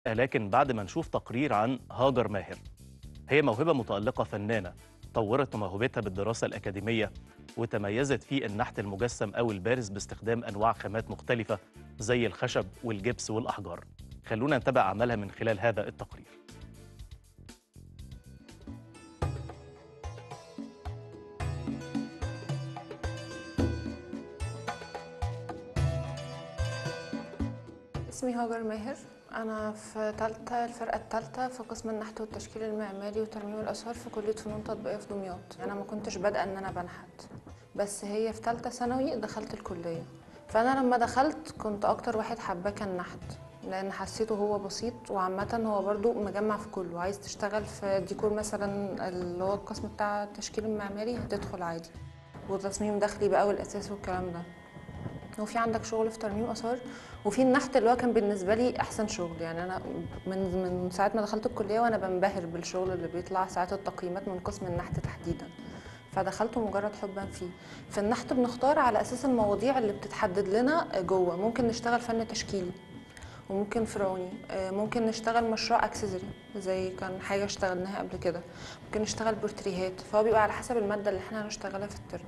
لكن بعد ما نشوف تقرير عن هاجر ماهر هي موهبة متألقة فنانة طورت موهبتها بالدراسة الأكاديمية وتميزت في النحت المجسم أو البارز باستخدام أنواع خامات مختلفة زي الخشب والجبس والأحجار خلونا نتابع أعمالها من خلال هذا التقرير اسمي هاجر ماهر أنا في تالتة الفرقة التالتة في قسم النحت والتشكيل المعماري وترميم الآثار في كلية فنون تطبيقية في دمياط أنا ما كنتش بادئة إن أنا بنحت بس هي في تالتة ثانوي دخلت الكلية فأنا لما دخلت كنت أكتر واحد حباه كان نحت لأن حسيته هو بسيط وعامة هو برضو مجمع في كله عايز تشتغل في ديكور مثلا اللي هو القسم بتاع التشكيل المعماري هتدخل عادي وتصميم داخلي بقى والأساس والكلام ده وفي عندك شغل في ترميم اثار وفي النحت اللي هو كان بالنسبه لي احسن شغل يعني انا من من ساعه ما دخلت الكليه وانا بنبهر بالشغل اللي بيطلع ساعات التقييمات من قسم النحت تحديدا فدخلته مجرد حبا فيه في النحت بنختار على اساس المواضيع اللي بتتحدد لنا جوه ممكن نشتغل فن تشكيلي وممكن فرعوني ممكن نشتغل مشروع اكسسوري زي كان حاجه اشتغلناها قبل كده ممكن نشتغل بورتريهات فهو بيبقى على حسب الماده اللي احنا هنشتغلها في الترم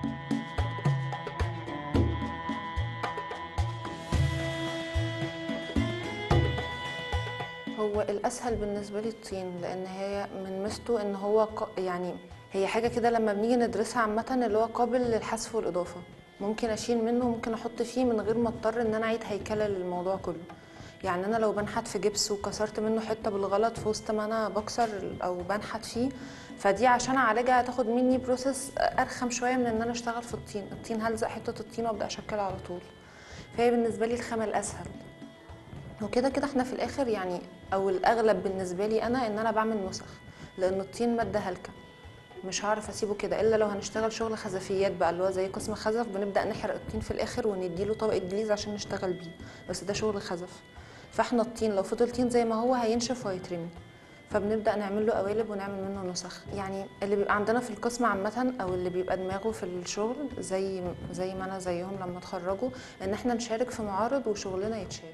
هو الاسهل بالنسبه لي الطين لان هي من ميزته ان هو ق... يعني هي حاجه كده لما بنيجي ندرسها عامه اللي هو قابل للحذف والاضافه ممكن اشيل منه وممكن احط فيه من غير ما اضطر ان انا اعيد هيكله للموضوع كله يعني انا لو بنحت في جبس وكسرت منه حته بالغلط في وسط ما انا بكسر او بنحت فيه فدي عشان اعالجها هتاخد مني بروسيس ارخم شويه من ان انا اشتغل في الطين الطين هلزق حته الطين وابدا اشكلها على طول فهي بالنسبه لي الخامه الاسهل وكده كده احنا في الاخر يعني او الاغلب بالنسبه لي انا ان انا بعمل نسخ لان الطين ماده هلكه مش هعرف اسيبه كده الا لو هنشتغل شغل خزفيات بقى اللي هو زي قسم خزف بنبدا نحرق الطين في الاخر ونديله طبقه جليز عشان نشتغل بيه بس ده شغل خزف فاحنا الطين لو فضل طين زي ما هو هينشف وهيترمي فبنبدا نعمل له قوالب ونعمل منه نسخ يعني اللي بيبقى عندنا في القسم عامه او اللي بيبقى دماغه في الشغل زي زي ما انا زيهم لما اتخرجوا ان احنا نشارك في معارض وشغلنا يتشاف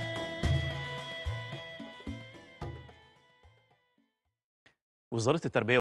وزارة التربية